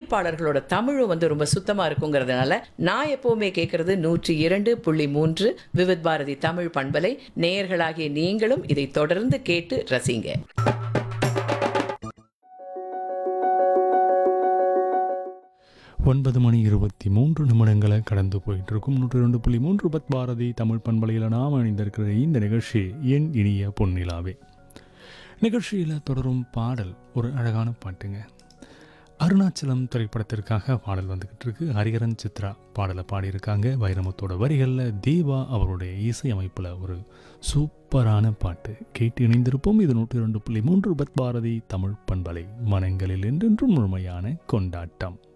அறிவிப்பாளர்களோட தமிழும் வந்து ரொம்ப சுத்தமா இருக்குங்கிறதுனால நான் எப்பவுமே கேட்கறது நூற்றி இரண்டு புள்ளி மூன்று விவித் பாரதி தமிழ் பண்பலை நேயர்களாகிய நீங்களும் இதை தொடர்ந்து கேட்டு ரசிங்க ஒன்பது மணி இருபத்தி மூன்று நிமிடங்களை கடந்து போயிட்டு இருக்கும் நூற்றி ரெண்டு புள்ளி மூன்று பத் பாரதி தமிழ் பண்பலையில் நாம் இணைந்திருக்கிற இந்த நிகழ்ச்சி என் இனிய பொன்னிலாவே நிகழ்ச்சியில் தொடரும் பாடல் ஒரு அழகான பாட்டுங்க அருணாச்சலம் திரைப்படத்திற்காக பாடல் வந்துக்கிட்டு இருக்கு ஹரிஹரன் சித்ரா பாடலை பாடியிருக்காங்க வைரமுத்தோட வரிகளில் தேவா அவருடைய இசையமைப்பில் ஒரு சூப்பரான பாட்டு கேட்டு இணைந்திருப்போம் இது நூற்றி ரெண்டு புள்ளி மூன்று பத் பாரதி தமிழ் பண்பலை மனங்களில் என்றென்றும் முழுமையான கொண்டாட்டம்